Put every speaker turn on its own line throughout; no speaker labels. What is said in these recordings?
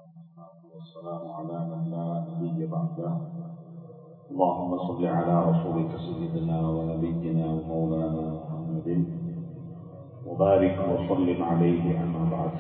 والسلام على من لا نبي بعده اللهم صل على رسولك سيدنا ونبينا ومولانا محمد وبارك وسلم عليه اما بعد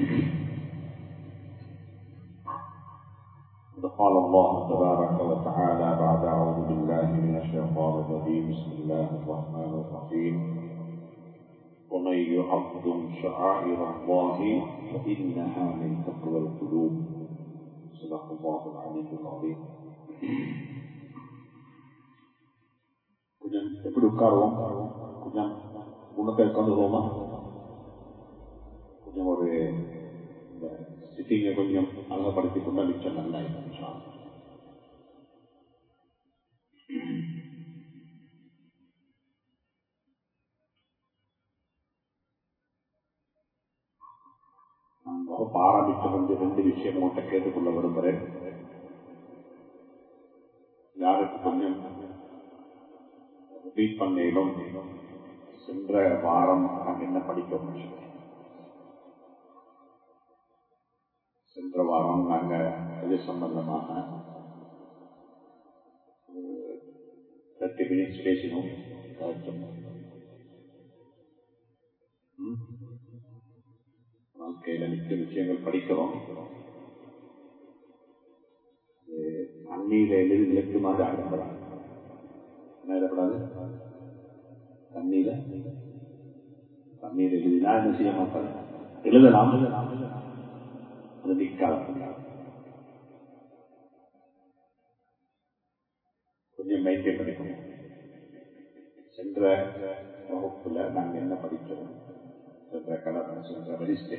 قال الله تبارك وتعالى بعد اعوذ بالله من الشيطان الرجيم بسم الله الرحمن الرحيم ومن يعظم شعائر الله فانها من تقوى القلوب صدق الله العلي العظيم கொஞ்சம் எப்படி உட்காருவோம் கொஞ்சம் உனக்கு உட்காந்துருவோமா கொஞ்சம் ஒரு சிட்டிங்கை கொஞ்சம் அழகப்படுத்தி கொண்டா மிச்சம் நல்லா இருக்கும் வகுப்பு ஆரம்பித்து வந்து ரெண்டு விஷயம் உங்கள்கிட்ட கேட்டுக்கொள்ள விரும்புகிறேன் யாருக்கு கொஞ்சம் ரிப்பீட் பண்ணேனும் சென்ற வாரம் நாங்கள் என்ன படிக்க சென்ற வாரம் நாங்கள் இது சம்பந்தமாக தேர்ட்டி மினிட்ஸ் பேசினோம் வாழ்க்கையில மிக்க விஷயங்கள் படிக்கிறோம் தண்ணீர எழுதி இலக்குமாறு அனுப்புறாங்க என்ன எழுதப்படாது தண்ணீர தண்ணீர் எழுதினா என்ன செய்ய மாட்டாங்க எழுதலாம் அது நிற்காலம் கொஞ்சம் மைக்கே படிக்கணும் சென்ற வகுப்புல நாங்க என்ன படிக்கிறோம் சென்ற கடமை சென்ற வரிசை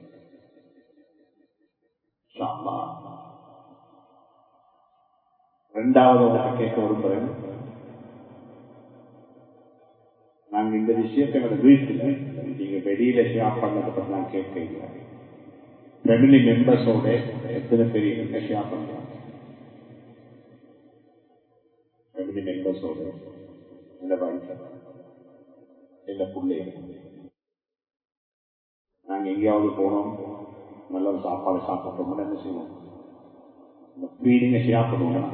ரெண்டாவது உங்களுக்கு கேட்க விரும்புறேன் நாங்க இந்த விஷயத்தை எங்களோட வீட்டில் நீங்க வெளியில ஷேர் பண்ணதை பத்தி நான் கேட்க இல்லை ஃபேமிலி மெம்பர்ஸோட எத்தனை பேர் எங்க ஷேர் பண்றாங்க ஃபேமிலி மெம்பர்ஸோட இந்த வயசு இந்த பிள்ளைங்க நாங்க எங்கேயாவது போனோம் நல்ல ஒரு சாப்பாடு சாப்பிட்டோம்னா என்ன செய்வோம் இந்த ஃபீலிங்கை ஷேர் பண்ணுவோம்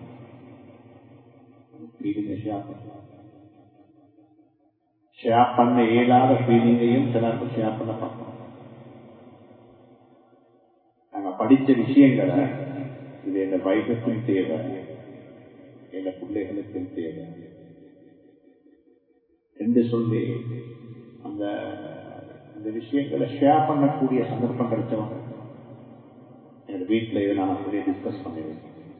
ஃபீலிங்கை ஷேர் பண்ணுவோம் ஷேர் பண்ண இயலாத ஃபீலிங்கையும் சிலருக்கு ஷேர் பண்ண பார்க்கணும் நாங்க படித்த விஷயங்களை இது எங்க வைகத்தின் தேவை எங்க பிள்ளைகளுக்கும் தேவை என்று சொல்லி அந்த இந்த விஷயங்களை ஷேர் பண்ணக்கூடிய சந்தர்ப்பம் கிடைச்சவங்க எங்க வீட்டில் இதை நான் அப்படியே டிஸ்கஸ் பண்ணுவேன்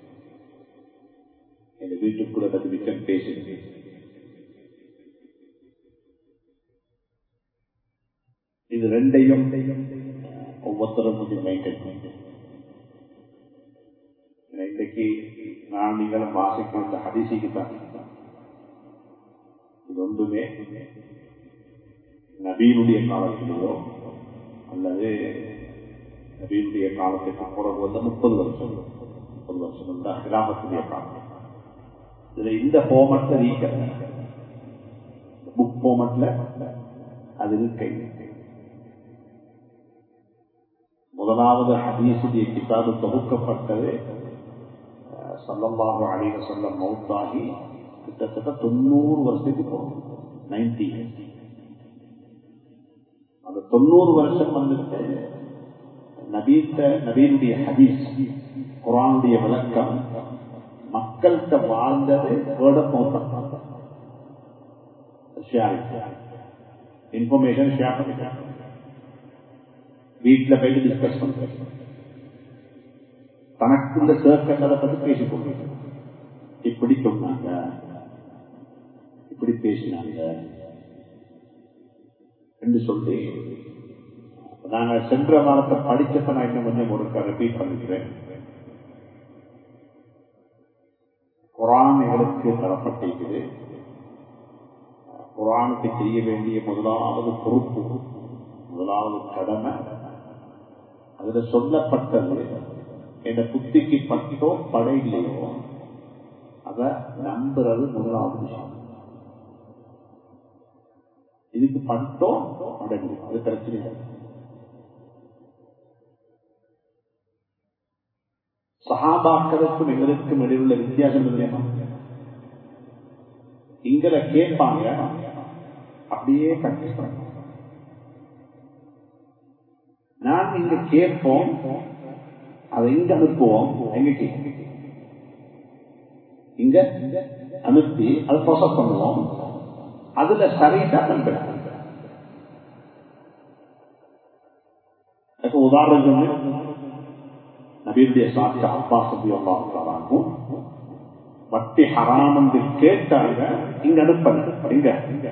எங்க வீட்டுக்கு கூட பத்தி மிச்சம் பேசினேன் இது ரெண்டையும் ஒவ்வொருத்தரும் கொஞ்சம் மெயின்டைன் பண்ணி இன்றைக்கு நான் நீங்களும் வாசிக்கும் இந்த ஹதிசிக்கு தான் இது ஒன்றுமே நபீனுடைய காலத்திலேயோ அல்லது நபீனுடைய காலத்துக்கு பிறகு வந்து முப்பது வருஷம் முப்பது வருஷம் வந்து கிராமத்துடைய காலம் இதுல இந்த போமட்ல நீக்க புக் போமட்ல அது இருக்கை முதலாவது ஹதீசுடைய கிதாபு தொகுக்கப்பட்டது சல்லல்லாஹு அலைவ சொல்ல மவுத்தாகி கிட்டத்தட்ட தொண்ணூறு வருஷத்துக்கு போகும் நைன்டி அந்த தொண்ணூறு வருஷம் வந்துட்டு நபீத்த நபீனுடைய ஹதீஸ் குரானுடைய விளக்கம் மக்கள்கிட்ட வாழ்ந்தது word of mouth information share பண்ணிட்டாங்க வீட்டில் போயிட்டு டிஸ்கஸ் பண்றது தனக்குள்ள சேர்க்கை பத்தி பேசிக் கொள்வது இப்படி சொன்னாங்க இப்படி பேசினாங்க என்று சொல்லி நாங்க சென்ற வாரத்தை படிச்சப்ப நான் இன்னும் கொஞ்சம் ஒரு ரிப்பீட் பண்ணிக்கிறேன் குரான் எங்களுக்கு தரப்பட்டிருக்குது குரானுக்கு செய்ய வேண்டிய முதலாவது பொறுப்பு முதலாவது கடமை அதுல சொல்லப்பட்டது என் புத்திக்கு பட்டோ படையிலையோ அத நம்புறது முதலாவது விஷயம் இதுக்கு பட்டோ படகு அது பிரச்சனை இல்லை சஹாபாக்களுக்கும் எங்களுக்கும் இடையில் உள்ள வித்தியாசம் இல்லையா இங்களை கேட்பாங்க அப்படியே பிராக்டிஸ் பண்ணுவோம் நான் இங்க கேட்போம் அதை இங்க அனுப்புவோம் எங்க கேட்கும் இங்க அனுப்பி அதை ப்ராசஸ் பண்ணுவோம் அதுல சரிதான் நம்புறேன் உதாரணம் நபீருடைய சாட்சி அப்பா சபி அல்லாஹும் வட்டி ஹராம் என்று கேட்டாங்க இங்க அனுப்பல இங்க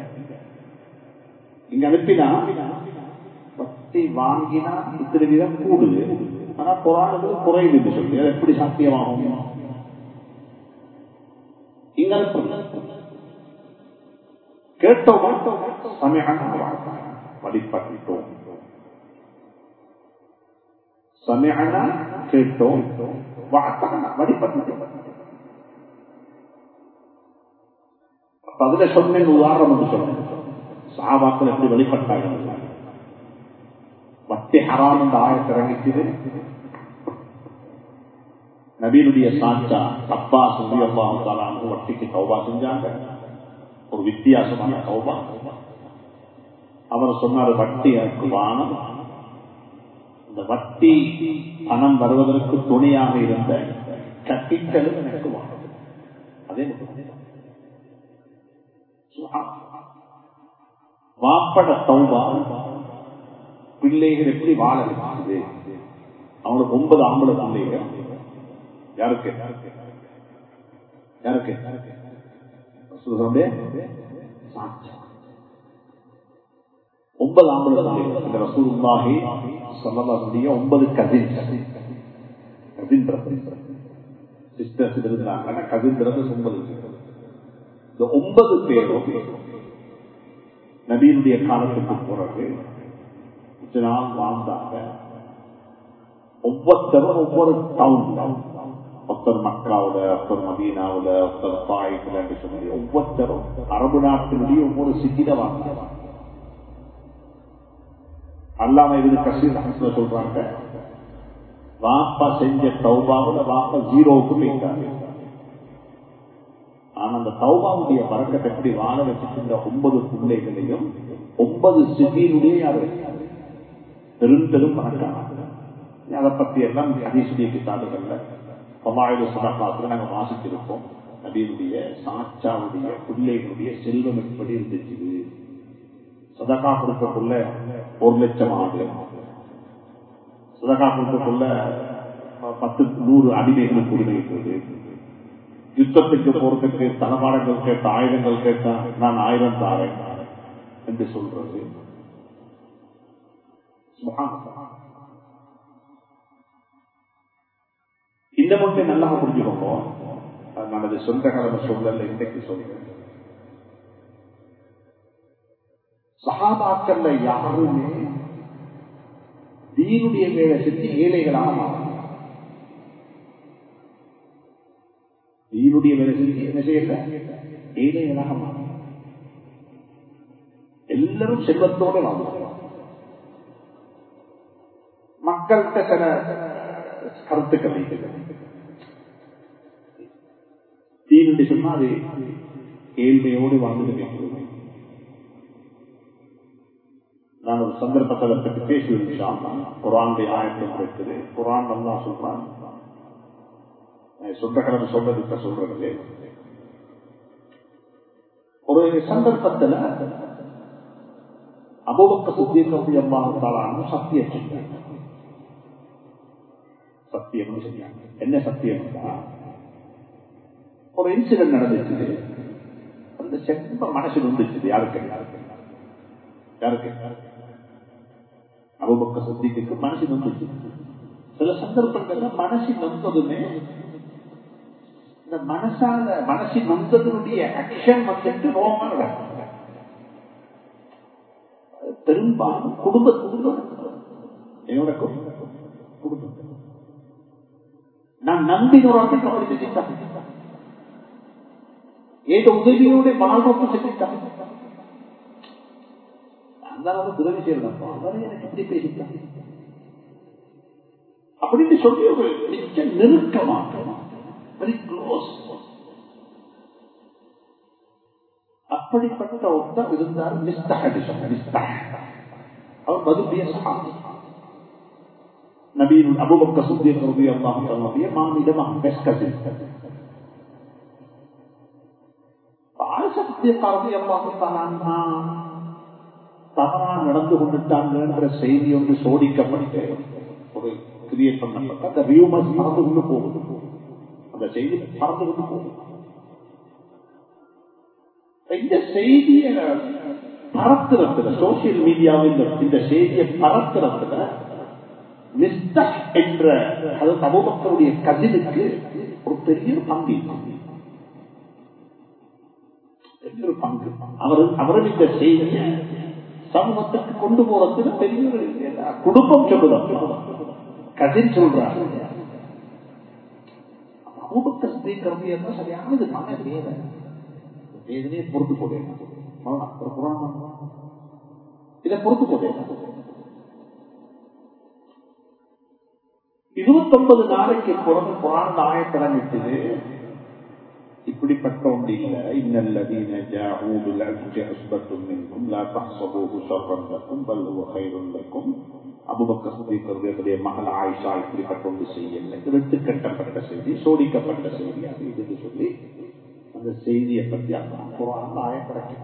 இங்க அனுப்பினா வட்டி வாங்கினா இத்தனை வீதம் கூடுது ஆனா குரானுக்கு குறையுது என்று சொல்லி அது எப்படி சாத்தியமாகும் இங்க அனுப்பல கேட்டோம் சமயமான வழிபட்டோம் சமயனா கேட்டோம் வழிபட்டோம் அதுல சொன்னேன் உதாரணம் என்று சொன்னேன் சாபாக்கள் எப்படி வெளிப்பட்டாங்க வட்டி ஹராம் என்ற ஆயத்தை இறங்கிச்சது நபீனுடைய சாட்சா அப்பா சொல்லி அப்பா அவங்களாங்க வட்டிக்கு கௌபா செஞ்சாங்க ஒரு வித்தியாசமான கௌபா அவர் சொன்னார் வட்டி எனக்கு வானம் இந்த வட்டி பணம் வருவதற்கு துணையாக இருந்த கட்டிக்கலும் எனக்கு வானம் அதே வாப்பட சௌபா பிள்ளைகள் எப்படி வாழ வைக்குது அவனுக்கு ஒன்பது ஆம்பளை பிள்ளைகள் யாருக்கு யாருக்கு ஒன்பது ஆம்பளை பிள்ளைகள் இந்த ரசூலுல்லாஹி சொல்லக்கூடிய ஒன்பது கசின் கசின் சிஸ்டர்ஸ் இருந்தாங்க கசின் பிரதர்ஸ் ஒன்பது இந்த ஒன்பது பேரும் நபீனுடைய காலத்துக்கு பிறகு கொஞ்ச நாள் வாழ்ந்தாங்க ஒவ்வொருத்தரும் ஒவ்வொரு டவுன் ஒருத்தர் மக்காவுல ஒருத்தர் மதீனாவுல ஒருத்தர் தாய்க்குல என்று சொல்லி ஒவ்வொருத்தரும் அரபு நாட்டினுடைய ஒவ்வொரு சிட்டில வாழ்ந்தாங்க அல்லாம இது கஷ்டம் சொல்றாங்க வாப்பா செஞ்ச தௌபாவுல வாப்பா ஜீரோவுக்கு போயிட்டாங்க ஆனா அந்த தௌபாவுடைய பறக்கத்தை எப்படி வாழ வச்சுட்டு ஒன்பது பிள்ளைகளையும் ஒன்பது சிட்டியினுடைய யாரு பெரும் பெரும் பணக்கான அதை பத்தி எல்லாம் ஹதீசுடைய கிதாபுகள்ல பமாயுத சதகாத்துல நாங்க வாசிச்சிருப்போம் நபியினுடைய சாச்சாவுடைய பிள்ளைகளுடைய செல்வம் எப்படி இருந்துச்சு சதகா கொடுக்கக்குள்ள ஒரு லட்சம் ஆடு சதகா கொடுக்கக்குள்ள பத்து நூறு அடிமைகளுக்கு உரிமைக்கிறது யுத்தத்துக்கு போறதுக்கு தளபாடங்கள் கேட்ட ஆயுதங்கள் கேட்டா நான் ஆயிரம் தாரேன் என்று சொல்றது இந்த மட்டும் நல்லா புரிஞ்சுக்கோங்க நான் அது சொந்த கடமை சொல்லல இன்றைக்கு சொல்றேன் சகாபாக்கள்ல யாருமே தீனுடைய வேலை செஞ்சு ஏழைகளாக மாறாங்க தீனுடைய வேலை செஞ்சு என்ன செய்யல ஏழைகளாக மாறாங்க எல்லாரும் செல்வத்தோடு வாழ்ந்தாங்க மக்கள்கிட்ட சில கருத்துக்கள் தீனுடைய சொன்னா அது ஏழ்மையோடு வாழ்ந்து கேட்கிறோம் நான் ஒரு சந்தர்ப்பத்தை பற்றி பேசுவேன் குரானுடைய ஆயத்தம் இருக்குது குரான் நல்லா சொல்றான் சொந்த கடமை சொல்றதுக்கு சொல்றது ஒரு சந்தர்ப்பத்துல அபோபக்க சுத்தியனுடைய அம்மாவுக்கான சத்தியம் செஞ்சாங்க சத்தியம் செஞ்சாங்க என்ன சத்தியம் ஒரு இன்சிடென்ட் நடந்துச்சு அந்த செம்ப மனசு வந்துச்சு யாருக்கு யாருக்கு யாருக்கு அபுபக்க சத்திக்கு மனசு நொந்துச்சு சில சந்தர்ப்பங்கள்ல மனசு நொந்ததுமே இந்த மனசால மனசு நொந்ததனுடைய ஆக்ஷன் வந்துட்டு ரோமான பெரும்பாலும் குடும்ப குடும்பம் என்னோட குடும்பம் நான் நம்பினோராக கவலை செஞ்சுட்டாங்க ஏதோ உதவியோட வாழ்வோக்கு செஞ்சுட்டாங்க அந்த அளவு துறவி செய்யறதப்பா அவரை எனக்கு எப்படி பேசிட்டாங்க அப்ப அப்படின்னு சொல்லி ஒரு மிச்ச நெருக்கமாக வெரி க்ளோஸ் அப்படிப்பட்ட ஒருத்தர் இருந்தார் மிஸ்தஹடி சொன்ன மிஸ்தஹ் அவர் மதுபிய சஹாபி நபீன் அபுபக்க சுத்திய ரபி அல்லாஹ் தன்னுடைய மாநிலம் பெஸ்ட் கசின் தவறா நடந்து கொண்டுட்டாங்கிற செய்தி ஒன்று சோடிக்கப்பட்டு ஒரு கிரியேட் பண்ணப்பட்ட அந்த வியூமர்ஸ் பறந்து கொண்டு போகுது அந்த செய்தி பறந்து கொண்டு போகுது இந்த செய்தியை பரத்துறதுல சோசியல் மீடியாவில் இந்த செய்தியை பரத்துறதுல மிஸ்டக் என்ற அது அபுபக்கருடைய கசினுக்கு ஒரு பெரிய பங்கு பெரிய ஒரு பங்கு அவர் அவரும் இந்த செய்தியை சமூகத்துக்கு கொண்டு போறதுக்கு பெரிய ஒரு குடும்பம் சொல்லுவாங்க கசின் சொல்றாங்க அபுபக்கர் ஸ்பீக்கர் என்ன சரியானது மன வேலை வேதனையை பொறுத்து போடணும் இதை பொறுத்து போடணும் இருபத்தொன்பது நாளைக்கு பிறகு குரான் ஆயத்திறங்கிட்டது இப்படிப்பட்ட ஒன்று இல்லை இன்னல்லதீன ஜாஊ பில் அஜ்ஜி அஸ்பத்தும் மின்கும் லா தஹ்சபூஹு ஷர்ரன் லக்கும் பல் ஹுவ கைருன் லக்கும் அபூபக்கர் சித்திகளுடைய மகள் ஆயிஷா இப்படிப்பட்ட ஒன்று செய்யலை எடுத்து கட்டப்பட்ட செய்தி சோடிக்கப்பட்ட செய்தி அது இதுன்னு சொல்லி அந்த செய்தியை பற்றி அல்லாஹ் குரான் ஆயத்திறக்கிறார்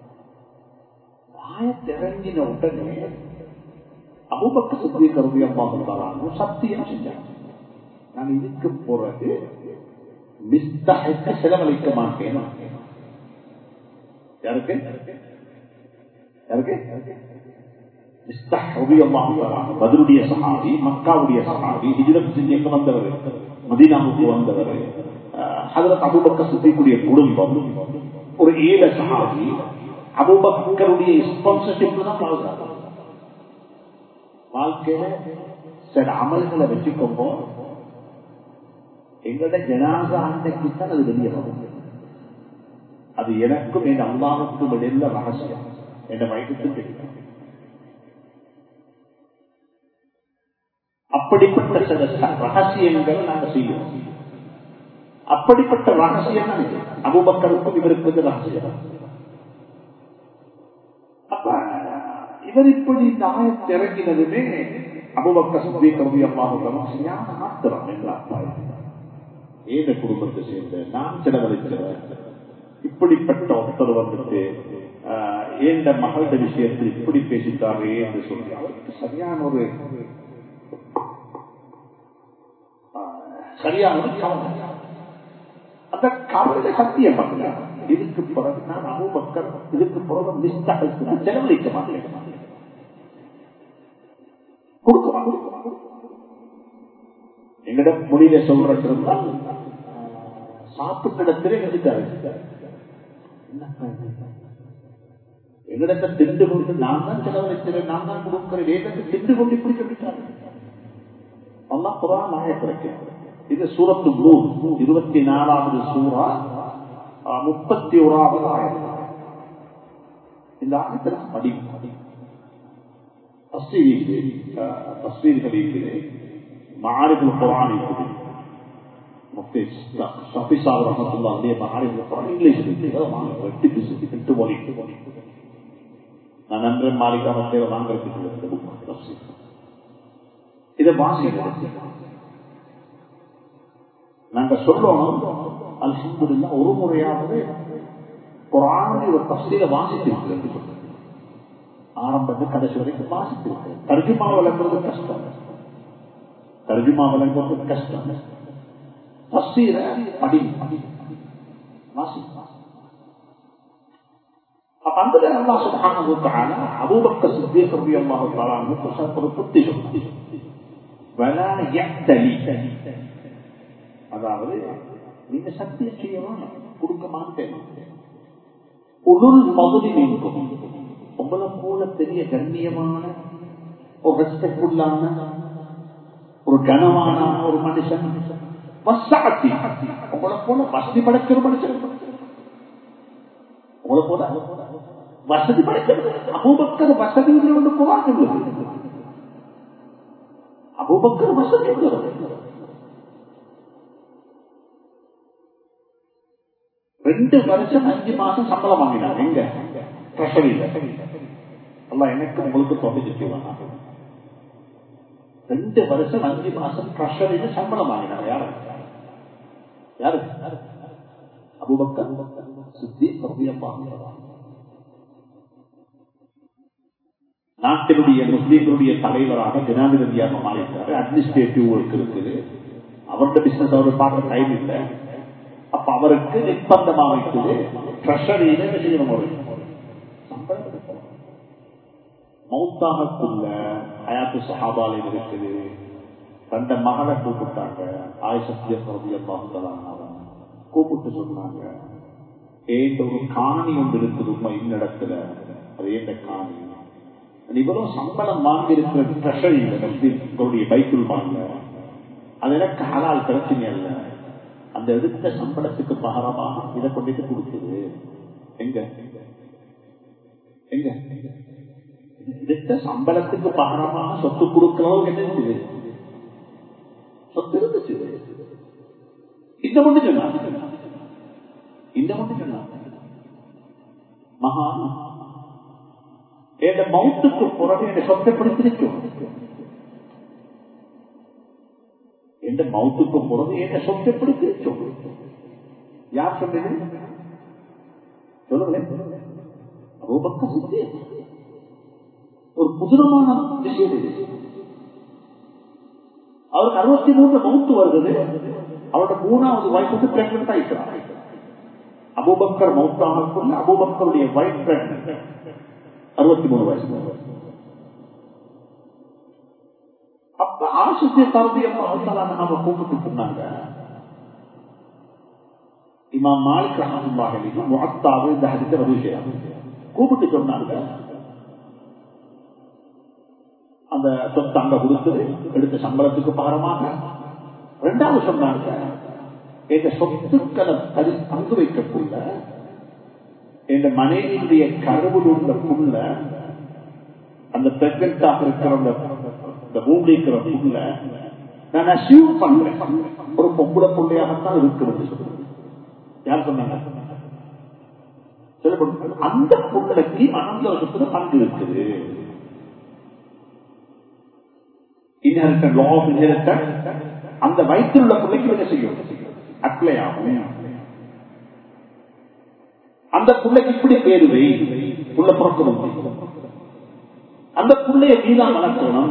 ஆயத்திறங்கின உடனே அபுபக்க சுத்தி கருதி அம்மா சத்தியம் செஞ்சாங்க நான் இதுக்கு பிறகு மிஸ்தஹக்கு செலவழிக்க மாட்டேன் யாருக்கு யாருக்கு பதிலுடைய சஹாபி மக்காவுடைய சஹாபி ஹிஜ்ரத் செஞ்சு வந்தவர் மதீனாவுக்கு வந்தவர் ஹதரத் அபுபக்க சுத்திக்குரிய குடும்பம் ஒரு ஏழை சஹாபி அபுபக்கருடைய ஸ்பான்சர்ஷிப்ல தான் வாழ்றாங்க வாழ்க்கையில சில அமல்களை வச்சுக்கோங்க எங்களோட ஜனாசா அன்னைக்கு தான் அது வெளியே வரும் அது எனக்கும் என் அம்மாவுக்கும் இடையில ரகசியம் என் வயதுக்கு தெரியும் அப்படிப்பட்ட சில ரகசியங்கள் நாங்க செய்வோம் அப்படிப்பட்ட ரகசியம் தான் இது அபுபக்கருக்கும் இவருக்கு ரகசியம் அப்ப இவர் இப்படி இந்த ஆயத்தை இறங்கினதுமே அபுபக்க சுத்தி கருவி அம்மாவுக்கு சரியான ஆத்திரம் என்ற அப்பா ஏத குடும்பத்தை சேர்ந்த நான் செலவழிக்கிறேன் இப்படிப்பட்ட ஒருத்தர் வந்துட்டு ஏந்த மகள விஷயத்தில் இப்படி பேசிட்டாரே என்று சொல்லி அவருக்கு சரியான ஒரு சரியான ஒரு கவலை அந்த கவலை சத்தியம் பண்ணல இதுக்கு பிறகு நான் அபுபக்கர் இதுக்கு பிறகு மிஸ்டாக நான் செலவழிக்க மாட்டேன் கொடுக்குவான் எங்களிடம் மொழியில சொல்றது சாப்பிட்ட இடத்திலே எழுதிட்டாரு எங்களிடத்தை திண்டு கொண்டு நான் தான் செலவழிக்கிறேன் நான் தான் கொடுக்கிறேன் வேதத்தை திண்டு கொண்டு இப்படி சொல்லிட்டாரு அல்லா குரான் ஆயத்திருக்கேன் இது சூரத்து நூல் இருபத்தி நாலாவது சூறா முப்பத்தி ஓராவது ஆயிரம் இந்த ஆயத்தில் படி தஸ்வீர்களிலே மாறிகள் குரான் இருக்குது முஃப்தி ஷஃபி சாஹிப் ரஹமத்துல்லாஹி அலைஹி மாறிகள் குரான் இங்கிலீஷ் இருக்குது எட்டு பிசு எட்டு மொழி நான் நன்றன் மாளிகா மத்திய வாங்கறதுக்கு இதை வாசிக்கிறேன் நாங்க சொல்லணும் அல்ஹம்துலில்லா ஒரு முறையாவது குரானுடைய ஒரு தஸ்தீரை வாசித்திருக்கிறது ஆரம்பத்து கடைசி வரைக்கும் வாசித்திருக்கிறது தர்ஜுமா விளங்குறது கஷ்டம் தர்ஜுமா விளங்குறது கஷ்டம் தஸ்தீரை படி வாசி அப்ப அந்த அல்லா சுப்ஹானஹு தஆலா அபூபக்கர் சித்திக் ரலியல்லாஹு தஆலா அன்ஹு ஒரு புத்தி சொன்னார் வலா யக்தலி அதாவது நீங்க சத்தியம் செய்யணும் கொடுக்க மாட்டேன் உருள் பகுதி நீங்கும் உங்களை போல பெரிய கண்ணியமான ஒரு ரெஸ்பெக்ட்ஃபுல்லான ஒரு கனமான ஒரு மனுஷன் வசாத்தி உங்களை போல வசதி படைக்கிற மனுஷன் உங்களை போல வசதி படைக்கிறது அபூபக்கர் வசதி ஒன்று போவாங்க அபுபக்கர் வசதி உள்ளவர். ரெண்டு வருஷம் அஞ்சு மாசம் சம்பளம் வாங்கினாங்க எங்க ட்ரெஷரியில அல்ல எனக்கு உங்களுக்கு தொகை சுற்றுவாங்க ரெண்டு வருஷம் அஞ்சு மாசம் ட்ரெஷரியில சம்பளம் வாங்கினாங்க யாரு யாரு அபுபக்கர் சித்தி ரலியல்லாஹு நாட்டினுடைய முஸ்லீம்களுடைய தலைவராக ஜனாதிபதியாக மாறிட்டாரு அட்மினிஸ்ட்ரேட்டிவ் ஒர்க் இருக்குது அவருடைய பிசினஸ் அவர் பார்க்க டைம் இல்லை அப்ப அவருக்கு நிர்பந்தமாக இருக்குது ட்ரெஷரியில என்ன செய்யணும் ஒரு சம்பளம் கொடுக்கணும். மௌத்தாகக்குள்ள ஹயாத்து சஹாபாலையில் இருக்குது தந்த மகளை கூப்பிட்டாங்க ஆயுஷத்தியம் கூப்பிட்டு சொன்னாங்க ஏண்ட ஒரு காணி ஒன்று இருக்குது உண்மை இன்னிடத்துல அது ஏண்ட காணி இவரும் சம்பளம் வாங்கி இருக்கிற ட்ரெஷரியில உங்களுடைய பைக்குள் வாங்க அது எனக்கு ஹலால் பிரச்சனை அல்ல அந்த எடுத்த சம்பளத்துக்கு பகரமாக இதை கொண்டுட்டு கொடுக்குது எங்க எங்க எடுத்த சம்பளத்துக்கு பகரமாக சொத்து கொடுக்கிறவங்க என்ன இருக்குது சொத்து இருந்துச்சு இந்த மட்டும் சொன்னாங்க இந்த மட்டும் சொன்னாங்க மகா என் மவுத்துக்கு பிறகு என் சொத்தை பிடித்திருக்கும் என் மவுத்துக்கு பிறகு என் சொத்தை பிடித்திருக்கும் யார் சொன்னது சொல்லுங்களேன் ரூபக்க சித்தி ஒரு புதுரமான விஷயம் இது அவருக்கு அறுபத்தி மூணு மவுத்து வருது அவரோட மூணாவது வைஃப் வந்து பிரெக்னென்ட் ஆயிட்டார் அபூபக்கர் மவுத்தானக்குள்ள அபூபக்கருடைய வைஃப் பிரெக்னென்ட் அறுபத்தி மூணு வயசு அப்ப ஆசிரிய தரதி நம்ம கூப்பிட்டு சொன்னாங்க இமாம் மாலிக் ரஹமுல்லாஹிலையும் முகத்தாவு இந்த ஹரித்த ரவிஷயம் கூப்பிட்டு சொன்னாங்க அந்த சொத்து அங்க கொடுத்தது எடுத்த சம்பளத்துக்கு பாரமாக ரெண்டாவது சொன்னாங்க இந்த சொத்துக்களை பங்கு வைக்கக்குள்ள என் மனைவியுடைய கருவில் உள்ள புள்ள அந்த பிரெக்னண்டாக இருக்கிற அந்த பூமி இருக்கிற புள்ள நான் அசியூம் பண்றேன் ஒரு பொம்பளை பிள்ளையாகத்தான் இருக்கிறது யார் சொன்னாங்க அந்த புள்ளைக்கு அனந்த பங்கு இருக்குது இன்ஹெரிட்டன் லா ஆஃப் இன்ஹெரிட்டன் அந்த வயிற்றில் உள்ள பிள்ளைக்கு என்ன செய்யும் அப்ளை ஆகும் அந்த பிள்ளைக்கு இப்படி பேரு வை புள்ள பிறக்கணும் அந்த பிள்ளைய வீணா வளர்க்கணும்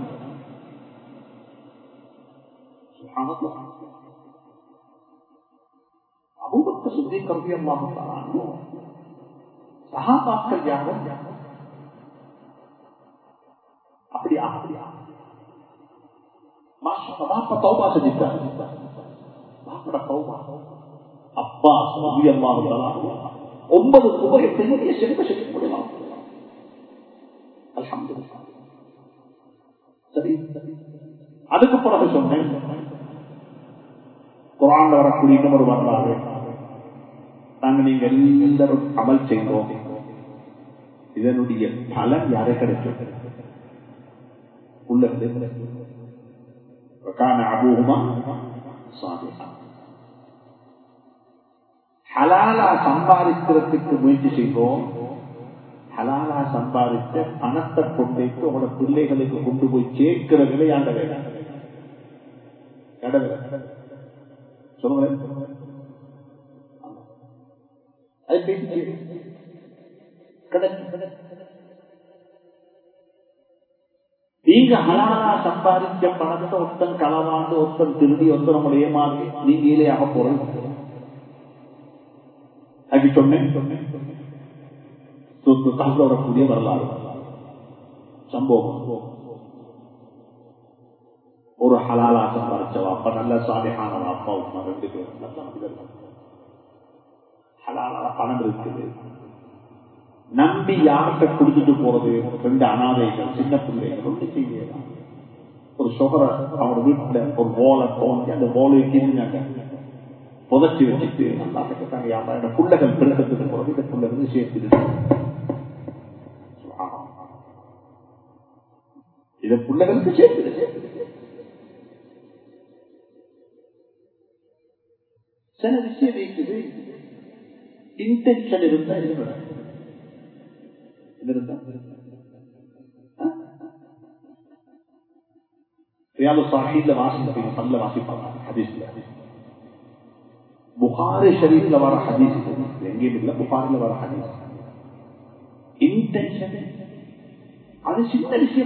அபூபக்க சுத்தி கம்பியமாக சகாபாக்கள் யாரும் அப்படியா அப்படியா பாப்பா தௌபா செஞ்சுட்டார் பாப்பட தௌபா அப்பா அம்மா ஒன்பது ரூபாய் பெரிய செல்வ செய்ய முடியலாம் சரி அதுக்கு பிறகு சொன்னேன் குரான் வரக்கூடிய இன்னொரு வரலாறு நாங்க நீங்க எல்லாரும் அமல் செய்தோம் இதனுடைய பலன் யாரை கிடைக்கும் உள்ளது وكان أبوهما صالحا ஹலாலா சம்பாதிக்கிறதுக்கு முயற்சி செய்வோம் ஹலாலா சம்பாதித்த பணத்தை கொண்டு உங்களோட பிள்ளைகளுக்கு கொண்டு போய் சேர்க்கிற விளையாண்ட வேலை சொல்லுங்களேன் அது பேசி நீங்க ஹலாலா சம்பாதிச்ச பணத்தை ஒருத்தன் களவாண்டு ஒருத்தன் திருடி ஒருத்தன் நம்மளை ஏமாறி நீங்க இலையாக போறோம் அப்படி சொன்னேன் வரக்கூடிய வரலாறு சம்பவம் ஒரு ஹலாலா சம்பாதிச்ச வாப்பா நல்ல சாலையான வாப்பா உமா ரெண்டு பேரும் நல்ல மனிதர்கள் ஹலாலா பணம் இருக்குது நம்பி யார்கிட்ட குடிச்சிட்டு போறது ரெண்டு அனாதைகள் சின்ன பிள்ளைகள் ஒன்று செய்யலாம் ஒரு சுகரை அவர் வீட்டுல ஒரு போலை தோண்டி அந்த போலை கிழிஞ்சாங்க புதைச்சி வச்சுட்டு நல்லா கேட்டாங்க யாரா இந்த புள்ளைகள் பிறகு போறது இந்த புள்ள வந்து சேர்த்துட்டு இத பிள்ளைகளுக்கு சேர்த்து சில விஷயம் இருக்குது இன்டென்ஷன் இருந்தா இது இருந்தா ரியாலு சாஹித்ல வாசிப்பீங்க பல்ல வாசிப்பாங்க ஹதீஸ்ல புகாரி ஷரீஃப்ல வர ஹதீஸ் எங்கேயும் இல்ல புகாரில வர ஹதீஸ் இன்டென்ஷன் அது சின்ன விஷயம்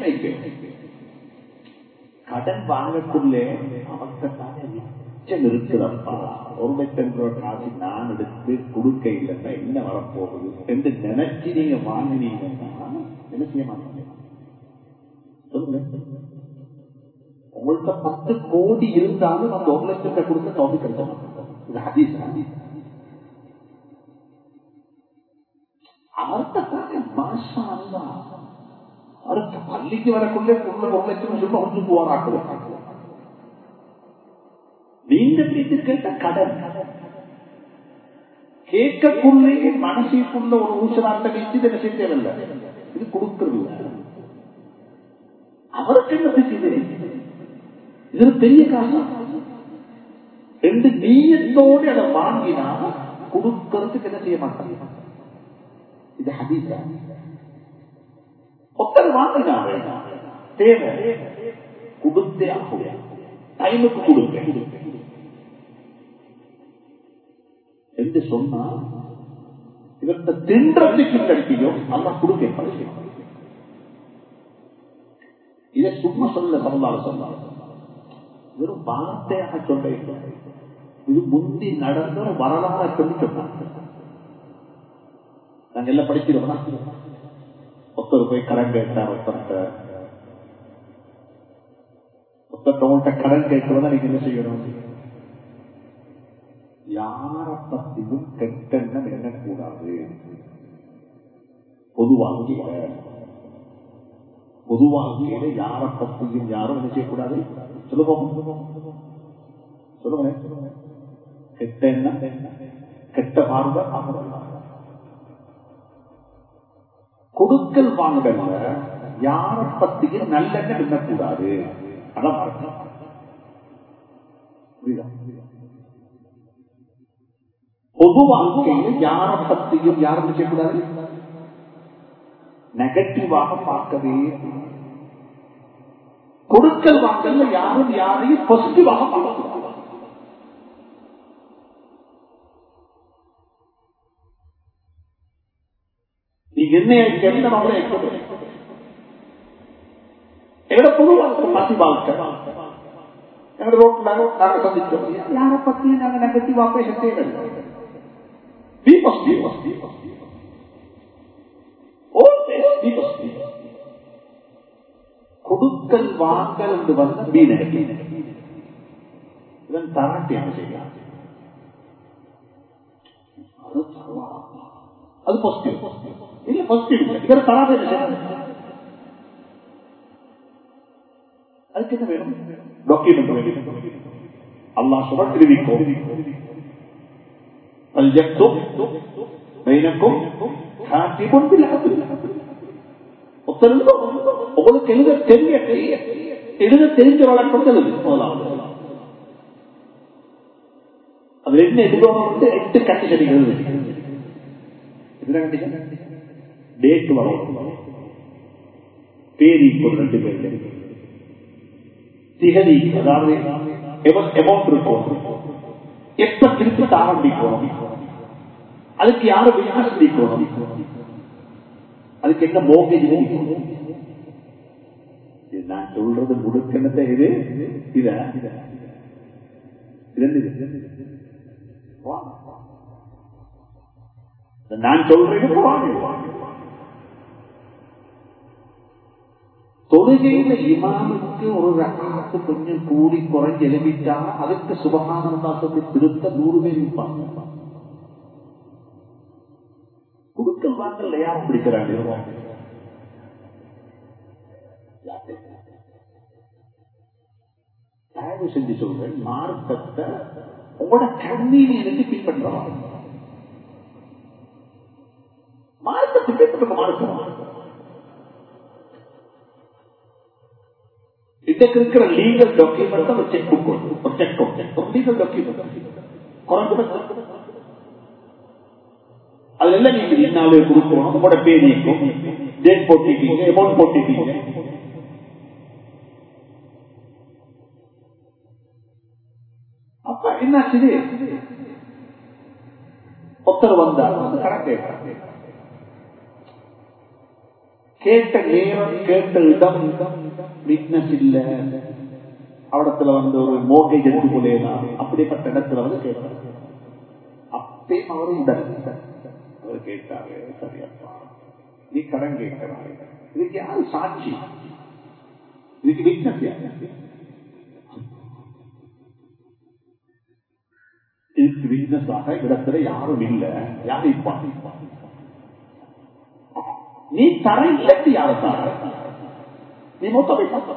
கடன் வாங்கக்குள்ளே அவர்கிட்ட மிச்சம் இருக்குதப்பா ஒரு லட்சம் ரூபாய் காசு நான் எடுத்து கொடுக்க இல்லைன்னா என்ன வரப்போகுது என்று நினைச்சு நீங்க வாங்கினீங்கன்னா என்ன செய்ய மாட்டீங்க சொல்லுங்க உங்கள்கிட்ட பத்து கோடி இருந்தாலும் அந்த ஒரு லட்சத்தை கொடுக்க தோல்வி கிடைச்ச இது ஹதீஸ் ஹதீஸ் அவர்கிட்ட மாசா அல்லா அவருக்கு பள்ளிக்கு வரக்குள்ளே உள்ள ஒரு லட்சம் சொல்லி ஒன்று போராக்குவோம் நீங்க வீட்டு கேட்ட கடன் கேட்கக்குள்ளே மனசுக்குள்ள ஒரு ஊசலாட்ட வச்சு இதை செய்ய தேவையில்லை இது கொடுக்கிறது அவருக்கு என்ன செஞ்சது இது பெரிய காசு ரெண்டு நீயத்தோடு அதை வாங்கினா கொடுக்கறதுக்கு என்ன செய்ய மாட்டாங்க இது ஹதீஸா ஒருத்தர் வாங்கினாங்க தேவை கொடுத்தே ஆகும் டைமுக்கு கொடுக்க என்று சொன்னா இவர்கிட்ட தின்றதுக்கு கிடைக்கும் அல்ல கொடுக்க இதை சும்மா சொல்ல சமந்தால சொன்னாங்க வெறும் வார்த்தையாக சொல்ல இது முந்தி நடந்த வரலாறு சொல்லி சொன்னாங்க நாங்க எல்லாம் படிக்கிறோம்னா ஒருத்தர் போய் கடன் கேட்டார் ஒருத்தர்கிட்ட ஒருத்தவங்கள்ட்ட கடன் கேட்கறதா நீங்க என்ன செய்யணும் யார பத்தியும் கெட்டெண்ணம் எண்ணக்கூடாது பொதுவாக பொதுவாக யார பத்தியும் யாரும் என்ன செய்யக்கூடாது சொல்லுவோம் சொல்லுங்க கெட்ட எண்ணம் கெட்ட பார்வை கொடுக்கல் வாங்கல யார பத்தியும் நல்லெண்ணம் எண்ணக்கூடாது அதான் பொது வாழ்க்கையில் யார பத்தியும் யாரும் செய்யக்கூடாது நெகட்டிவாக பார்க்கவே கொடுக்கல் வாங்கல யாரும் யாரையும் பாசிட்டிவாக பார்க்கக்கூடாது நீங்க என்ன கேட்ட நம்மளே எங்கட பொது வாழ்க்கை பசி வாழ்க்கை எங்க ரோட்ல நாங்க சந்திச்சோம் யார பத்தி நாங்க நெகட்டிவா பேச தேவையில்லை Be positive. Be positive. Always be positive. கொடுக்கல் வாங்கல் என்று வந்த பி நெகட்டிவ் இதன் தரத்தை என்ன செய்யலாம் அது பாசிட்டிவ் இல்ல பாசிட்டிவ் இதர் தராத அதுக்கு என்ன வேணும் டாக்குமெண்ட் வேணும் அல்லாஹ் சொல்ல தெரிவிக்கும் فليكتب بينكم كاتب بالعدل உங்களுக்கு எழுத தெரிய எழுத தெரிஞ்ச வழக்கம் எழுது முதலாவது அது என்ன எதிர்கோணம் வந்து எட்டு கண்டிஷன் எழுது என்ன கண்டிஷன் டேட் வரும் பேரி ஒரு ரெண்டு பேர் திகதி அதாவது எமௌண்ட் இருக்கும் எப்ப திருப்பி ஆரம்பிக்கணும் அதுக்கு யாரு விமர்சிக்கணும் அதுக்கு என்ன மோகேஜ் நான் சொல்றது முடுக்கினத இது இத நான் சொல்றது தொழுகையில இமாமுக்கு ஒரு ரகத்து கொஞ்சம் கூடி குறைஞ்சு எழுதிட்டா அதுக்கு சுபகானந்தாசத்தை திருத்த நூறு பேர் இருப்பாங்க குடுக்கல் வாங்கல யாரும் பிடிக்கிறாங்க தயவு செஞ்சு சொல்றேன் மார்க்கத்தை உங்களோட கண்ணீரிலிருந்து பின்பற்றலாம் மார்க்கத்தை பின்பற்ற மார்க்கம் இதுக்கு இருக்கிற லீகல் டாக்குமெண்ட் ஒரு செக் புக் ஒரு செக் ஒரு லீகல் டாக்குமெண்ட் குறைஞ்சபட்சம் அதுல எல்லாம் நீங்க இன்னாலே கொடுக்கணும் உங்களோட பேர் நீக்கும் டேட் போட்டிட்டீங்க அமௌண்ட் போட்டிட்டீங்க அப்ப என்னாச்சு ஒருத்தர் வந்தார் வந்து கணக்கு கேட்ட நேரம் கேட்ட இடம் வீக்னஸ் இல்ல அவடத்துல வந்து ஒரு மோகேஜ் எடுத்துக்கொள்ளேனா அப்படிப்பட்ட இடத்துல வந்து கேட்டார் அப்பே அவர் உடல் அவர் கேட்டாரு சரியப்பா நீ கடன் கேட்கிறாரு இதுக்கு யாரு சாட்சி இதுக்கு வீக்னஸ் இதுக்கு வீக்னஸ் ஆக இடத்துல யாரும் இல்ல யாரும் இப்பா நீ தர இல்லட்டு யார தார நீ மூத்த வைப்பா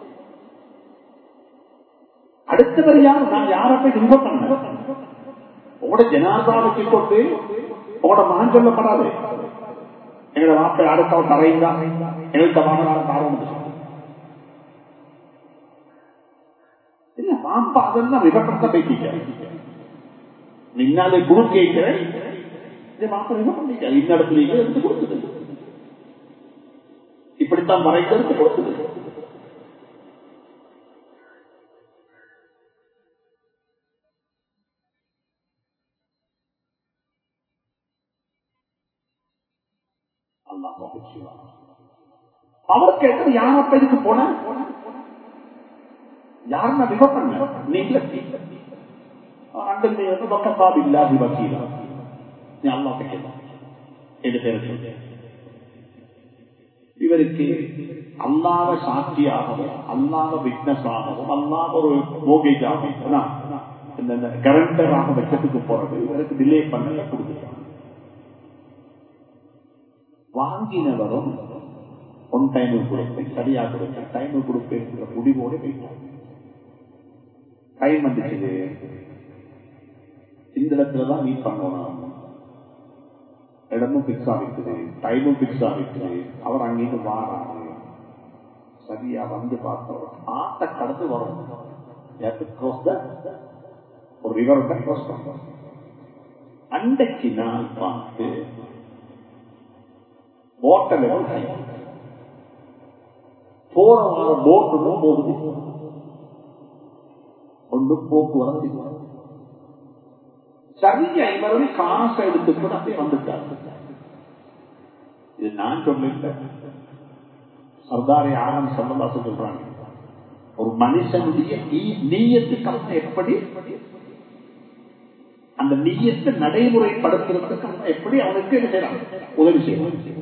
அடுத்தவர் யார் நான் யாரை போய் துன்ப பண்ண உங்களோட ஜனாதாவுக்கு கொண்டு உங்களோட மகன் சொல்லப்படாது எங்களோட வாப்பை அடுத்தவன் தரையுந்தா எங்களுக்கு வாங்கினாலும் தாரம் இல்ல வாப்பா அதெல்லாம் விவரத்தை பேசிக்க நின்னாலே குரு கேட்கிறேன் இந்த வாப்பா விவரம் பண்ணிக்க இன்னடத்துல எடுத்து கொடுக்குது இப்படித்தான் மறைக்கிறது கொடுக்குது அவர் கேட்டது யார் அப்ப இதுக்கு போன யார் நான் விவ பண்ண நீங்கள அண்டல் நீ வந்து பக்கத்தாப் இல்லாதி வக்கீலா நீ அல்லா கேட்கலாம் எது பேர் சொல்லு இவருக்கு அல்லாத சாட்சியாகவும் அல்லாத விட்னஸ் ஆகவும் அல்லாத ஒரு மோகேஜ் ஆகும் இந்த கரண்டராக வெச்சத்துக்கு போறது இவருக்கு டிலே பண்ணல கொடுத்துட்டாங்க வாங்கினவரும் ஒன் டைம் கொடுப்பேன் சரியா கொடுப்பேன் டைம் கொடுப்பேன் முடிவோடு போயிட்டாங்க டைம் வந்துச்சு இந்த இடத்துலதான் மீட் பண்ணணும் இடமும் பிக்ஸ் ஆகிக்குது டைமும் பிக்ஸ் ஆகிக்குது அவர் அங்கிருந்து வாராரு சரியா வந்து பார்த்தவர் ஆட்ட கடந்து வரும் ஒரு விவரத்தை க்ளோஸ் பண்றோம் அன்றைக்கு நான் பார்த்து போட்டல் போற வார போட்டு போகுது ஒன்று போக்குவரத்து சரியா இவரும் காசை எடுத்துக்கொண்டு அப்படியே வந்துட்டார் இது நான் சொல்லல சர்தாரி ஆனந்த் சம்பந்தாச சொல்றாங்க ஒரு மனுஷனுடைய நீயத்துக்கு எப்படி அந்த நீயத்தை நடைமுறைப்படுத்துறதுக்கு எப்படி அவனுக்கு என்ன செய்யலாம் உதவி செய்யலாம்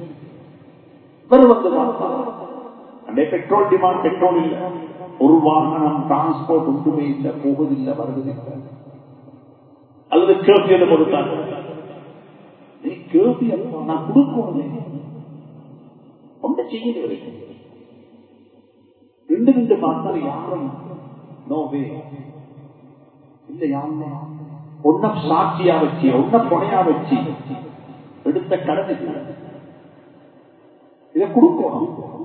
வந்து பெட்ரோல் டிமாண்ட் பெட்ரோல் இல்ல ஒரு வாகனம் டிரான்ஸ்போர்ட் ஒன்றுமே இல்லை போவதில்லை வருவதில்லை அல்லது கேள்வியில கொடுத்தாங்க நீ கேள்வி நான் கொடுக்கணும் ஒன்றை செய்யல ரெண்டு ரெண்டு மாதம் யாரும் நோவே இல்ல யாருமே ஒன்ன சாட்சியா வச்சு ஒன்ன புனையா வச்சு எடுத்த கடன் இதை கொடுக்கணும்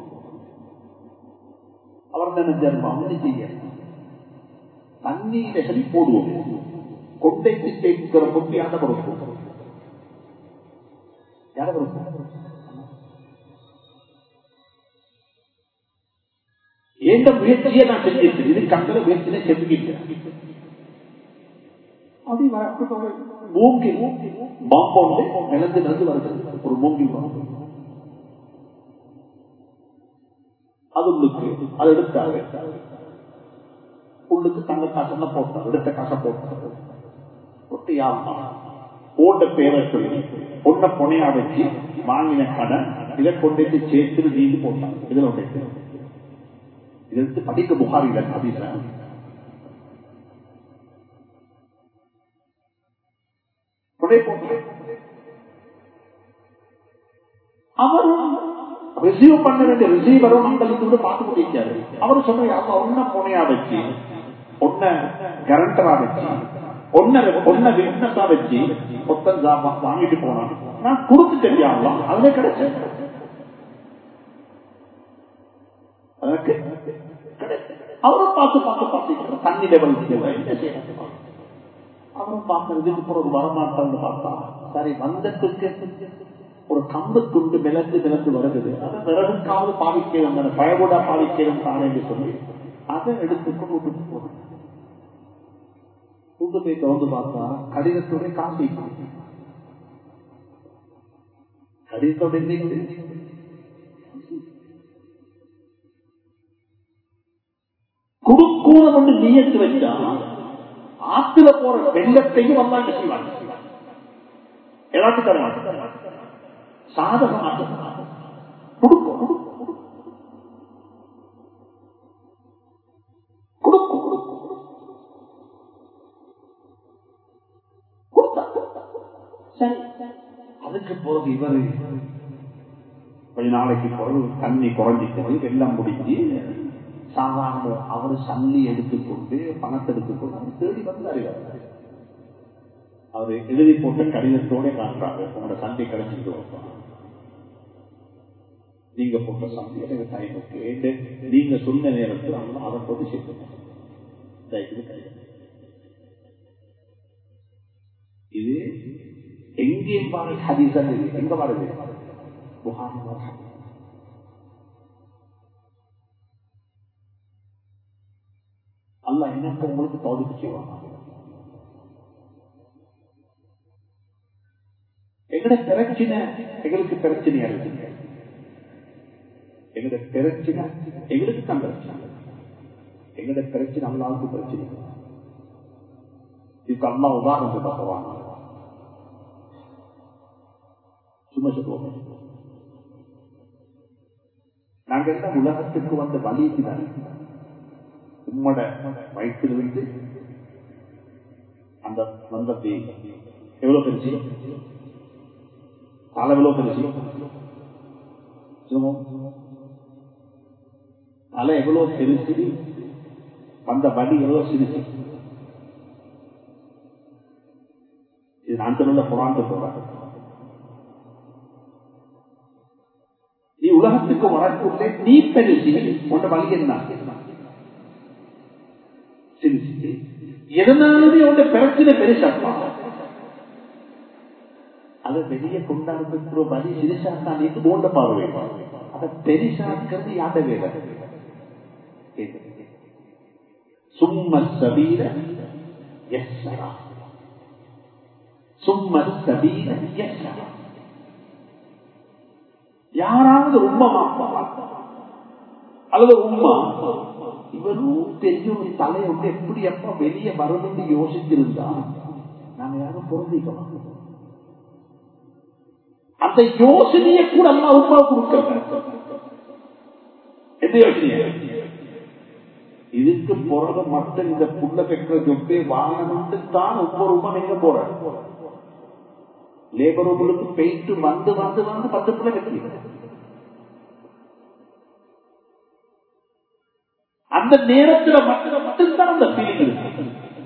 அவர் நினைச்சார் அவனை செய்ய தண்ணீரை சரி போடுவோம் கொண்டைக்கு சேர்க்கிற பொட்டி யார பொறுப்பு யார பொறுப்பு எந்த முயற்சியை நான் செஞ்சிருக்கேன் இது கண்டல முயற்சியை செஞ்சுக்கிட்டேன் மூங்கி பாம்பு நிலந்து நடந்து வருகிறது ஒரு மூங்கி பாம்பு அது உள்ளுக்கு அது எடுத்தாரு உள்ளுக்கு தங்க காசெல்லாம் போட்டார் எடுத்த காசை போட்டார் ஒட்டு யாருமா ஓட்ட பேரை சொல்லி ஒன்ன புனையா வச்சு வாங்கின கடன் இதை கொண்டு சேர்த்து நீண்டு போட்டான் இதுல ஒன்று இது எடுத்து படிக்க புகாரில அப்படின்னா அவர் ரிசீவ் பண்ண வேண்டிய ரிசீவரும் மண்டலத்தோடு பார்த்து கொண்டிருக்காரு அவர் சொன்ன ஒன்ன புனையா வச்சு ஒன்ன கரண்டரா வச்சு ஒன்ன ஒன்ன விட்னஸா வச்சு மொத்தம் வாங்கிட்டு போனான் நான் கொடுத்து தெரியாமலாம் அதுல கிடைச்சேன் அதற்கு அவரை பார்த்து பார்த்து பார்த்து தண்ணி லெவல் என்ன செய்யணும்
அவரும் பார்க்கறதுக்கு அப்புறம் ஒரு வரமாட்டான்னு பார்த்தா சரி வந்ததுக்கு ஒரு கம்பு துண்டு விளக்கு விளக்கு வருகிறது அதை விறகுக்காவது பாவிக்கிறோம் அந்த பயவுடா பாவிக்கிறோம் தானே என்று சொல்லி அதை எடுத்துக்கொண்டு வீட்டுக்கு போறோம் வீட்டு போய் திறந்து பார்த்தா கடிதத்தோட காசு கடிதத்தோட என்ன குடுக்கூடம் என்று நீயத்து வச்சா ஆத்துல போற வெள்ளத்தையும் வந்தா என்ன செய்வாங்க எல்லாத்தையும் தர மாட்டாங்க சாதகமாக கொடுக்கும் கொடுக்கும் சரி அதுக்கு பிறகு இவரு கொஞ்ச நாளைக்கு பிறகு தண்ணி குறைஞ்சிக்கிறது வெள்ளம் முடிஞ்சு சாதாரண அவர் சல்லி எடுத்துக்கொண்டு பணத்தை எடுத்துக்கொண்டு அவர் தேடி வந்தாரு அவர் எழுதி போட்ட கடிதத்தோட காட்டுறாங்க உங்களோட சந்தை கிடைச்சிட்டு வைப்பாங்க நீங்க போட்ட சந்தை எனக்கு டைம் ஓகே நீங்க சொன்ன நேரத்தில் அவங்க அதை போட்டு சேர்த்துங்க இது எங்கேயும் பாருங்க ஹதீசன் இது எங்க வருது புகாரி அல்ல எனக்கு உங்களுக்கு தோதிக்கு செய்வாங்க எங்கட பிரச்சனை எங்களுக்கு பிரச்சனையா இருக்குங்க எங்கட பிரச்சனை எங்களுக்கு தான் பிரச்சனை எங்கட பிரச்சனை அல்லாவுக்கு பிரச்சனை இதுக்கு அம்மா உதாரணத்தை பார்க்குவாங்க சும்மா சொல்லுவோம் நாங்க என்ன உலகத்துக்கு வந்த வழிக்கு உம்மோட வயிற்றிலிருந்து அந்த வந்தத்தை எவ்வளவு பெருசு தலை எவ்வளவு பெருசு தலை எவ்வளவு பெருசு வந்த வலி எவ்வளவு சிறுசு இது நான் சொல்ல புறாந்து போறாங்க நீ உலகத்துக்கு வரக்குள்ளே நீ பெருசி உன்ன வழி என்ன சிரிச்சு எதனாலுமே உன்ன பிரச்சனை பெருசாப்பா அதை வெளியே கொண்டாடுற வழி சிறுசாத்தான் நீ போன்ற பார்வை அதை பெருசாக்கிறது யாத வேலை சும்ம சபீர எஸ்ஸரா சும்ம சபீர எஸ்ஸரா யாராவது உண்மை அல்லது உண்மை இவரும் தெரியும் தலையை விட்டு எப்படி எப்ப வெளியே வரணும்னு யோசிச்சிருந்தா நாங்க யாரும் பொருந்திக்கலாம் அந்த யோசனையை கூட அம்மா உண்மை கொடுக்க எந்த யோசனைய இதுக்கு பிறகு மட்டும் இந்த புள்ள பெற்ற சொப்பே வாங்கணும்னு தான் ஒவ்வொரு உண்மை நீங்க போற லேபர் உங்களுக்கு போயிட்டு வந்து வந்து வந்து பத்து பிள்ளை கட்டி அந்த நேரத்துல மட்டும் மட்டும்தான் அந்த ஃபீலிங் இருக்கு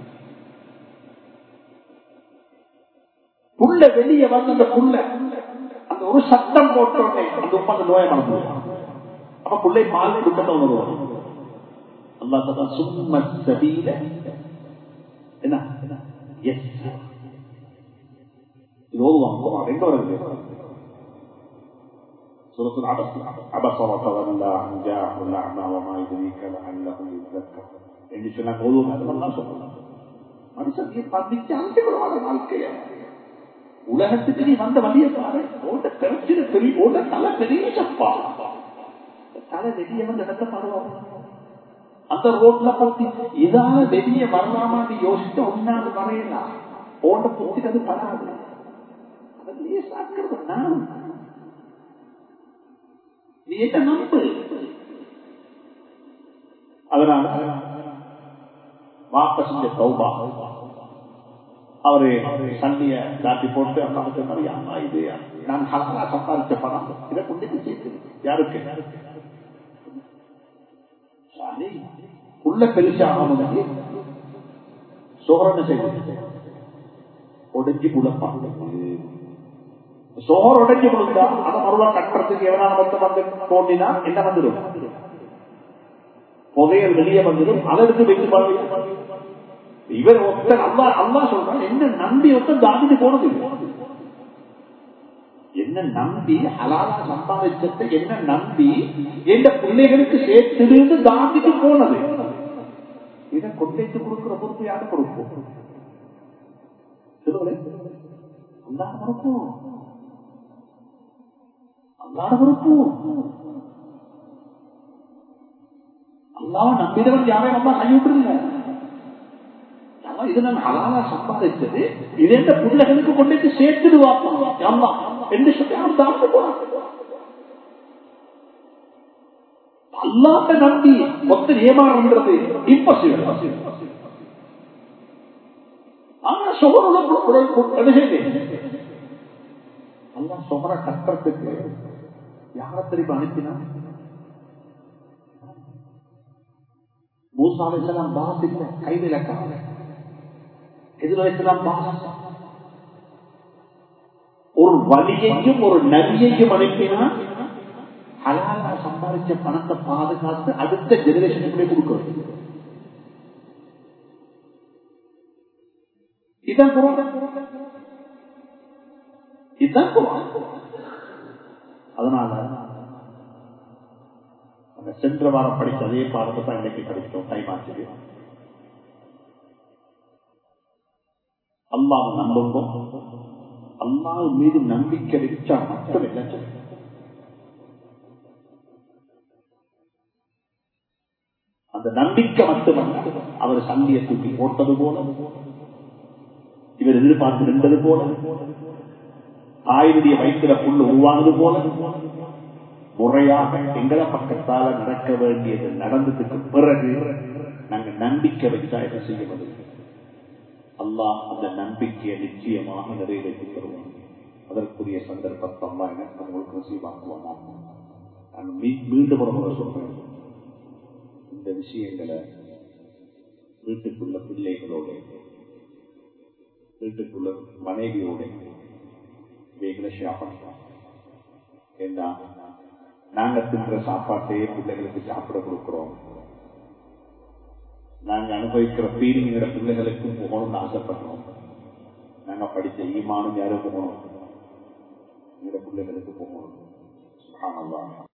புள்ள வெளியே வந்து அந்த புள்ள அந்த ஒரு சத்தம் போட்டோடனே அந்த உப்ப அந்த நோயை மறந்து அப்ப புள்ளை பால் கொடுக்க உணர்வோம் அல்லா தலா சும்ம சபீல என்ன எஸ் இது ஓதுவாங்க ரெண்டு வருது سورة العبس عبس وتولى عن جاءه الأعمى وما يدريك لعله يذكر என்று சொன்ன போதும் அதெல்லாம் சொல்லலாம் மனுஷன் நீ பதிச்சு அனுப்பிவிடுவாங்க வாழ்க்கைய உலகத்துக்கு நீ வந்த வழிய பாரு ஓட்ட பிரச்சனை பெரிய ஓட்ட தலை பெரிய சப்பா தலை வெளியே வந்து இடத்த பாருவாங்க அந்த ரோட்ல பத்தி இதான வெளியே வரலாமான்னு யோசிச்சு ஒன்னாவது வரையலாம் ஓட்ட புத்தி அது படாது அதை லேசாக்கிறது நான் நீ என்ன நம்பு அதனால வாப்ப செஞ்ச சௌபா அவரு சன்னிய காட்டி போட்டு அம்மா சொன்னாரு அம்மா இது நான் ஹலா சம்பாதிச்ச பணம் இதை கொண்டு சேர்த்து யாருக்கு உள்ள பெருசாக சோழனை செய்து ஒடுங்கி குழப்பாங்க சோறு உடைஞ்சு கொடுத்தா அதை மறுவா கட்டுறதுக்கு எவனால மட்டும் வந்து தோண்டினா என்ன வந்துடும் புதையல் வெளியே வந்துடும் அதை எடுத்து வைத்து பாருங்க இவர் ஒருத்தர் அல்லா அல்லா சொல்றான் என்ன நம்பி ஒருத்தர் தாண்டிட்டு போனது இல்லை. என்ன நம்பி ஹலாலா சம்பாதிச்சத்தை என்ன நம்பி எந்த பிள்ளைகளுக்கு சேர்த்துருந்து தாண்டிட்டு போனது இதை கொண்டைத்து கொடுக்கிற பொறுப்பு யாரு பொறுப்பு சொல்லுங்களேன் அல்லாத பொறுப்பு அல்லாத பொறுப்பு அல்லாவை நம்பினவன் யாரையும் அம்மா கைவிட்டுருங்க இது நான் ஹலாலா சம்பாதிச்சது இது எந்த பிள்ளைகளுக்கு கொண்டு சேர்த்துடுவாப்பா அம்மா என்று சொல்லி அவன் தாழ்ந்து போனான் அல்லாத நம்பி மொத்த ஏமாறுன்றது இம்பாசிபிள் ஆனா சுகருடன் அல்லா சுகர கட்டுறதுக்கு யார திருப்பி அனுப்பினா மூசாவைச்சலாம் பாஸ் இல்லை கைது இலக்காக எதிர்வைச்சலாம் பாஸ் ஒரு வழியையும் ஒரு நதியையும் அனுப்பினா ஹலாலா சம்பாதிச்ச பணத்தை பாதுகாத்து அடுத்த ஜெனரேஷனுக்குள்ளே கொடுக்கிறது இதுதான் குரான் இதுதான் குரான் அதனால அந்த சென்ற வாரம் படித்த அதே பாடத்தை தான் இன்னைக்கு படித்தோம் டைம் ஆச்சு அல்லாவை நம்புவோம் அல்லாஹ் மீது நம்பிக்கை வச்சா மட்டும் என்ன சொல்லுங்க அந்த நம்பிக்கை மட்டுமல்ல அவர் சந்தியை தூக்கி போட்டது போல இவர் எதிர்பார்த்து நின்றது போல தாயுடைய வயிற்றுல புல்லு உருவானது போல முறையாக எங்களை பக்கத்தால நடக்க வேண்டியது நடந்ததுக்கு பிறகு நாங்க நம்பிக்கை வச்சா என்ன செய்ய முடியும் அல்லாஹ் அந்த நம்பிக்கையை நிச்சயமாக நிறைவேற்றி தருவோம் அதற்குரிய சந்தர்ப்பத்தை அல்லா எனக்கு உங்களுக்கு நசீவாக்குவானா நான் மீண்டும் ஒரு முறை சொல்றேன் இந்த விஷயங்களை வீட்டுக்குள்ள பிள்ளைகளோட வீட்டுக்குள்ள மனைவியோட இவைகளை ஷேர் பண்ணலாம் ஏன்னா நாங்க தின்ற சாப்பாட்டையே பிள்ளைகளுக்கு சாப்பிட கொடுக்கிறோம் நாங்க அனுபவிக்கிற ஃபீலிங்கிற பிள்ளைகளுக்கும் போகணும்னு ஆசைப்படுறோம் நாங்க படிச்ச ஈமானும் யாரும் போகணும் எங்க பிள்ளைகளுக்கு போகணும் சுகானல்லாம்